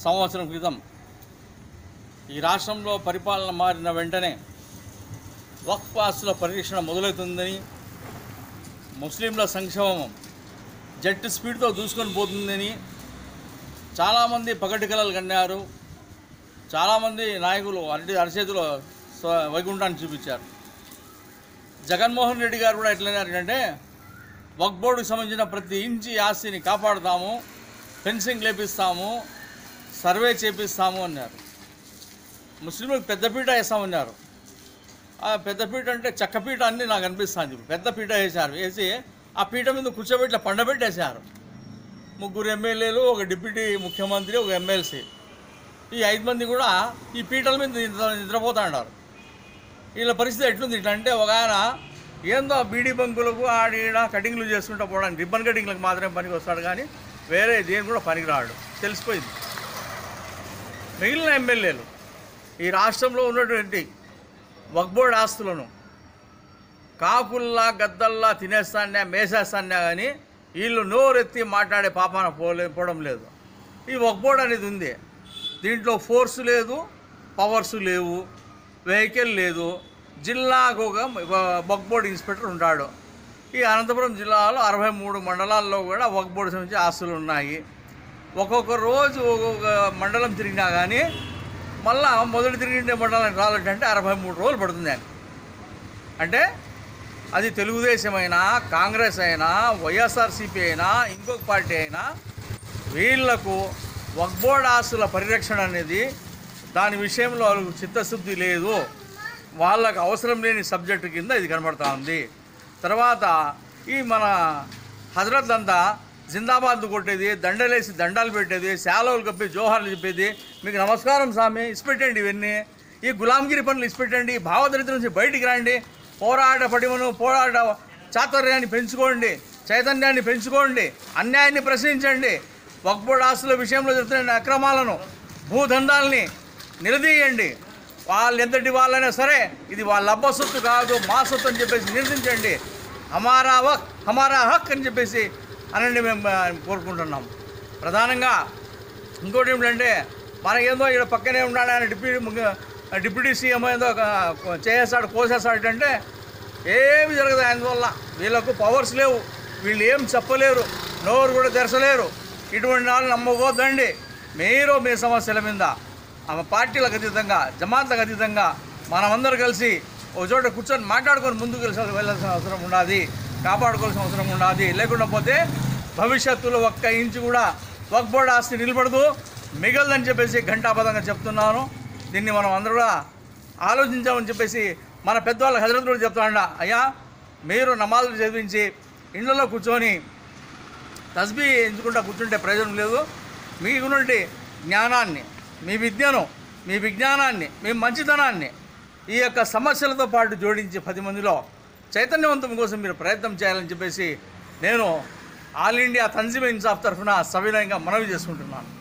సంవత్సరం క్రితం ఈ రాష్ట్రంలో పరిపాలన మారిన వెంటనే వక్ఫ్ ఆస్తుల పరిరక్షణ మొదలవుతుందని ముస్లింల సంక్షేమం జట్టు స్పీడ్తో దూసుకొని పోతుందని చాలామంది పగటి కలలు కన్నారు చాలామంది నాయకులు అరటి అరచేతిలో స్వ- వైకుంఠాన్ని చూపించారు జగన్మోహన్ రెడ్డి గారు కూడా ఎట్లన్నారంటే వక్ బోర్డుకు సంబంధించిన ప్రతి ఇంచి ఆస్తిని కాపాడుతాము ఫెన్సింగ్ లేపిస్తాము సర్వే చేపిస్తాము అన్నారు ముస్లింలకు పెద్దపీట వేస్తామన్నారు ఆ పెద్దపీట అంటే చెక్కపీట అన్ని నాకు అనిపిస్తుంది పెద్ద పీట వేశారు వేసి ఆ పీట మీద కూర్చోబెట్టి ఇట్లా పండబెట్టేశారు ముగ్గురు ఎమ్మెల్యేలు ఒక డిప్యూటీ ముఖ్యమంత్రి ఒక ఎమ్మెల్సీ ఈ ఐదు మంది కూడా ఈ పీటల మీద నిద్ర నిద్రపోతా ఉన్నారు వీళ్ళ పరిస్థితి ఎట్లుంది ఇట్లా అంటే ఒక ఆయన ఏందో బీడీ బంకులకు ఆడీడ కటింగ్లు చేసుకుంటూ పోవడానికి రిబ్బన్ కటింగ్లకు మాత్రమే పనికి వస్తాడు కానీ వేరే దేని కూడా పనికిరాడు తెలిసిపోయింది మిగిలిన ఎమ్మెల్యేలు ఈ రాష్ట్రంలో ఉన్నటువంటి వక్బోర్డ్ ఆస్తులను కాకుల్లా గద్దల్లా తినేస్తాన్నా మేసేస్తాన్నా కానీ వీళ్ళు నోరెత్తి మాట్లాడే పాపాన పోలే పోవడం లేదు ఈ వక్బోర్డ్ అనేది ఉంది దీంట్లో ఫోర్స్ లేదు పవర్స్ లేవు వెహికల్ లేదు జిల్లాకు ఒక వక్బోర్డ్ ఇన్స్పెక్టర్ ఉంటాడు ఈ అనంతపురం జిల్లాలో అరవై మూడు మండలాల్లో కూడా వక్బోర్డ్ సంబంధించి ఆస్తులు ఉన్నాయి ఒక్కొక్క రోజు ఒక్కొక్క మండలం తిరిగినా కానీ మళ్ళా మొదటి తిరిగిండే మండలానికి రావాలంటే అంటే అరవై మూడు రోజులు పడుతుంది అని అంటే అది తెలుగుదేశం అయినా కాంగ్రెస్ అయినా వైఎస్ఆర్సీపీ అయినా ఇంకొక పార్టీ అయినా వీళ్లకు వక్బోర్డ్ ఆస్తుల పరిరక్షణ అనేది దాని విషయంలో వాళ్ళకు చిత్తశుద్ధి లేదు వాళ్ళకు అవసరం లేని సబ్జెక్టు కింద ఇది కనబడతా ఉంది తర్వాత ఈ మన హజరత్ అంతా జిందాబాద్ కొట్టేది దండలేసి దండాలు పెట్టేది శాలవులు కప్పి జోహార్లు చెప్పేది మీకు నమస్కారం స్వామి ఇసిపెట్టండి ఇవన్నీ ఈ గులాంగిరి పనులు ఇసిపెట్టండి ఈ భావదరిద్రం నుంచి బయటికి రండి పోరాట పడిమను పోరాట చాతుర్యాన్ని పెంచుకోండి చైతన్యాన్ని పెంచుకోండి అన్యాయాన్ని ప్రశ్నించండి వక్బోర్డ్ ఆస్తుల విషయంలో జరుగుతున్న అక్రమాలను భూదండాల్ని నిలదీయండి వాళ్ళు ఎంతటి వాళ్ళైనా సరే ఇది వాళ్ళ అబ్బ సొత్తు కాదు మా సొత్తు అని చెప్పేసి నిరసించండి హమారా వక్ హమారా హక్ అని చెప్పేసి అనండి మేము ఆ, కోరుకుంటున్నాం ప్రధానంగా ఇంకోటి ఏమిటంటే మనకేందో ఇక్కడ పక్కనే ఉన్నాడు ఆయన డిప్యూటీ ముఖ్య- డిప్యూటీ సీఎం ఏదో ఒక చేసేస్తాడు కోసేస్తాడు అంటే ఏమి జరగదు ఆయన వల్ల వీళ్ళకు పవర్స్ లేవు వీళ్ళు ఏం చెప్పలేరు నోరు కూడా తెరచలేరు ఇటువంటి వాళ్ళు నమ్మకూడదండి మీరు మీ సమస్యల మీద ఆమె పార్టీలకు అతీతంగా జమాత్లకు అతీతంగా మనమందరూ కలిసి ఒక చోట కూర్చొని మాట్లాడుకొని ముందుకు వెళ్ళాల్సిన వెళ్ళాల్సిన అవసరం ఉండాలి కాపాడుకోవాల్సిన అవసరం ఉండాలి లేకుండా పోతే భవిష్యత్తులో ఒక్క ఇంచు కూడా వక్ బోర్డ్ ఆస్తి నిలబడదు మిగలదని చెప్పేసి ఘంటాపదంగా చెప్తున్నాను దీన్ని మనం అందరూ కూడా ఆలోచించామని చెప్పేసి మన పెద్దవాళ్ళ హజరత్ కూడా చెప్తాండ అయ్యా మీరు నమాజులు చదివించి ఇళ్లలో కూర్చొని తస్బీ ఎంచుకుంటా కూర్చుంటే ప్రయోజనం లేదు మీకు నుండి జ్ఞానాన్ని మీ విద్యను మీ విజ్ఞానాన్ని మీ మంచితనాన్ని ఈ యొక్క సమస్యలతో పాటు జోడించి పది మందిలో చైతన్యవంతం కోసం మీరు ప్రయత్నం చేయాలని చెప్పేసి నేను ఆల్ ఇండియా తన్జీమ్ ఇన్సాఫ్ తరఫున సవినయంగా మనవి చేసుకుంటున్నాను